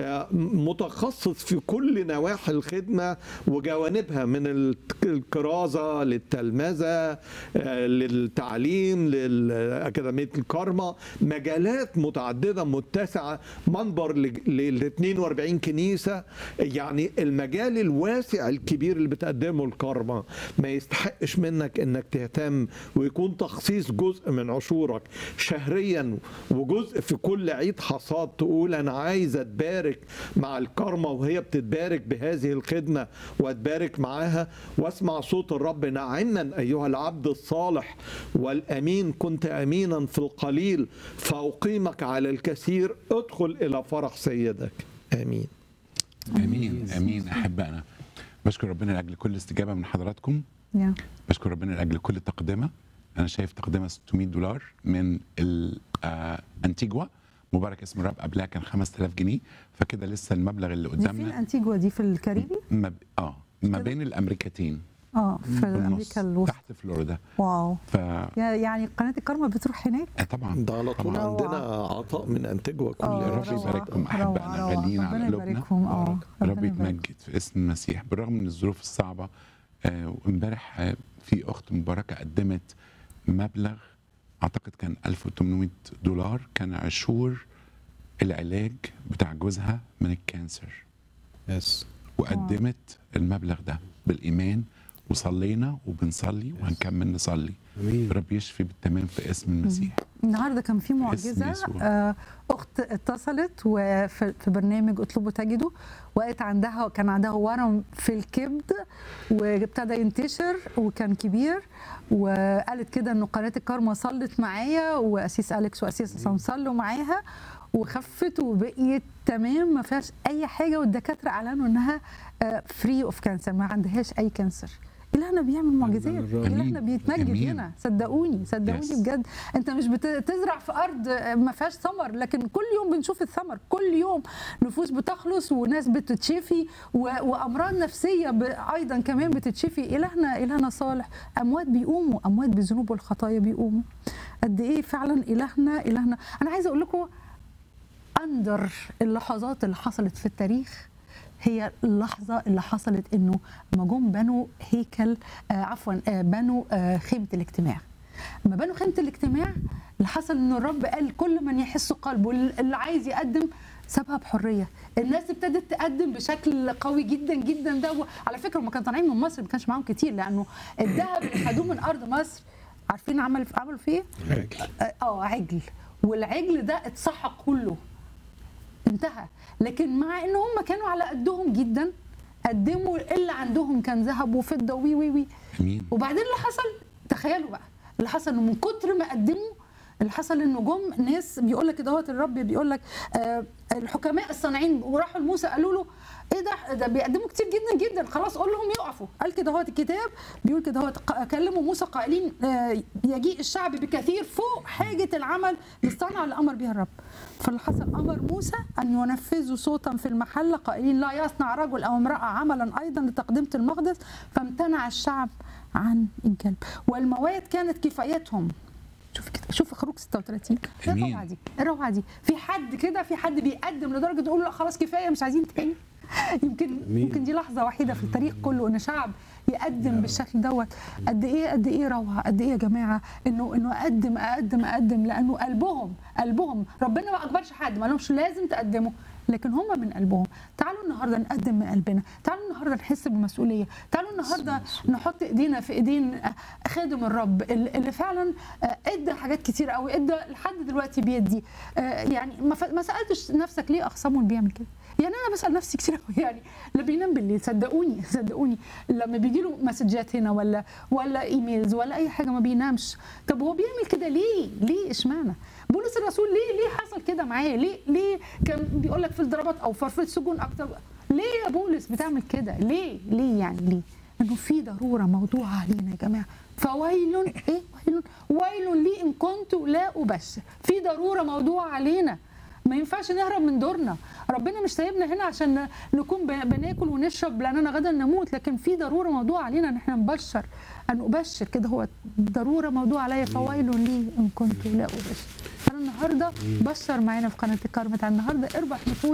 آه، متخصص في كل نواحي الخدمة وجوانبها من الك- الكرازة للتلمذة آه، للتعليم لأكاديمية الكارما مجالات متعددة متسعة منبر ل 42 كنيسة يعني المجال الواسع الكبير اللي بتقدمه الكارما ما يستحقش منك انك تهتم ويكون تخصيص جزء من عشورك شهريا وجزء في كل عيد حصاد تقول انا عايز اتبارك مع الكارما وهي بتتبارك بهذه الخدمه واتبارك معاها واسمع صوت الرب نعما ايها العبد الصالح والامين كنت امينا في القليل فاقيمك على الكثير ادخل الى فرح سيدك امين امين امين احبائنا بشكر ربنا لاجل كل استجابه من حضراتكم يا. بشكر ربنا لاجل كل تقدمه انا شايف تقدمه 600 دولار من ال- آه، انتيجوا مبارك اسم الرب قبلها كان 5000 جنيه فكده لسه المبلغ اللي دي فين قدامنا انتيجوا دي في الكاريبي؟ ما ب... اه ما بين الامريكتين اه في في النص امريكا الوسطى تحت فلوريدا واو ف يا- يعني قناه الكرمه بتروح هناك آه، طبعا ده على طول طبعاً. عندنا عطاء من انتجوا كل آه، الرب روعة، يبارككم روعة، أحبائنا روعة. غاليين على ربنا قلوبنا. يباركهم اه رب ربنا يبارك. يتمجد في اسم المسيح بالرغم من الظروف الصعبه آه، وامبارح آه، في اخت مباركه قدمت مبلغ اعتقد كان 1800 دولار كان عشور العلاج بتاع جوزها من الكانسر يس وقدمت المبلغ ده بالايمان وصلينا وبنصلي وهنكمل نصلي امين رب يشفي بالتمام في اسم المسيح النهارده كان في اسم معجزه يسوع. آه، اخت اتصلت وفي في برنامج اطلبوا تجدوا وقت عندها كان عندها ورم في الكبد وابتدى ينتشر وكان كبير وقالت كده انه قناه الكارما صلت معايا واسيس اليكس واسيس حسام صلوا معاها وخفت وبقيت تمام ما فيهاش اي حاجه والدكاتره اعلنوا انها فري اوف كانسر ما عندهاش اي كانسر الهنا بيعمل معجزات الرب. الهنا بيتمجد أمين. هنا صدقوني صدقوني Yes. بجد انت مش بتزرع في ارض ما فيهاش ثمر لكن كل يوم بنشوف الثمر كل يوم نفوس بتخلص وناس بتتشفي و- وامراض نفسيه ب- ايضا كمان بتتشفي الهنا الهنا صالح اموات بيقوموا اموات بالذنوب والخطايا بيقوموا قد ايه فعلا الهنا الهنا انا عايزه اقول لكم اندر اللحظات اللي حصلت في التاريخ هي اللحظه اللي حصلت انه لما جم بنوا هيكل آه عفوا آه بنوا آه خيمه الاجتماع لما بنوا خيمه الاجتماع اللي حصل ان الرب قال كل من يحس قلبه اللي عايز يقدم سابها بحريه الناس ابتدت تقدم بشكل قوي جدا جدا ده على فكره هم كانوا طالعين من مصر ما كانش معاهم كتير لانه الذهب اللي خدوه من ارض مصر عارفين عمل عملوا فيه ايه؟ اه عجل والعجل ده اتصحى كله انتهى لكن مع ان هم كانوا على قدهم جدا قدموا اللي عندهم كان ذهب وفضه وي وي وي امين وبعدين اللي حصل تخيلوا بقى اللي حصل انه من كتر ما قدموا اللي حصل انه جم ناس بيقول لك دوت الرب بيقول لك آه الحكماء الصانعين وراحوا لموسى قالوا له ايه ده ده بيقدموا كتير جدا جدا خلاص قول لهم يقفوا قال كده هو الكتاب بيقول كده هو كلموا موسى قائلين آه يجيء الشعب بكثير فوق حاجه العمل للصنعه اللي امر بها الرب فاللي حصل امر موسى ان ينفذوا صوتا في المحله قائلين لا يصنع رجل او امراه عملا ايضا لتقدمه المقدس فامتنع الشعب عن الجلب والمواد كانت كفايتهم شوف كده شوف خروج 36 ايه أمين. الروعه دي إيه الروعه دي في حد كده في حد بيقدم لدرجه تقول لا خلاص كفايه مش عايزين تاني يمكن يمكن دي لحظه وحيده في التاريخ كله ان شعب يقدم بالشكل دوت قد ايه قد ايه روعه قد ايه يا جماعه انه انه اقدم اقدم اقدم لانه قلبهم قلبهم ربنا ما اجبرش حد ما لهمش لازم تقدموا لكن هم من قلبهم تعالوا النهارده نقدم من قلبنا تعالوا النهارده نحس بالمسؤوليه تعالوا النهارده نحط ايدينا في ايدين خادم الرب اللي فعلا ادى حاجات كتير قوي ادى لحد دلوقتي بيدي يعني ما ف- ما سالتش نفسك ليه اخصمه اللي بيعمل كده يعني انا بسال نفسي كتير قوي يعني اللي بينام بالليل صدقوني صدقوني لما بيجي له مسجات هنا ولا ولا ايميلز ولا اي حاجه ما بينامش طب هو بيعمل كده ليه ليه اشمعنى بولس الرسول ليه ليه حصل كده معاه ليه ليه كان بيقول لك في الضربات او في السجون اكتر ليه يا بولس بتعمل كده ليه ليه يعني ليه انه في ضروره موضوعه علينا يا جماعه فويل ايه ويل ويل لي ان كنت لا ابشر في ضروره موضوعه علينا ما ينفعش نهرب من دورنا ربنا مش سايبنا هنا عشان نكون ب- بناكل ونشرب لاننا غدا نموت لكن في ضروره موضوع علينا ان احنا نبشر ان ابشر كده هو ضروره موضوع عليا فويل لي ان كنت لا ابشر انا النهارده بشر معانا في قناه الكرم بتاع النهارده اربح نفوس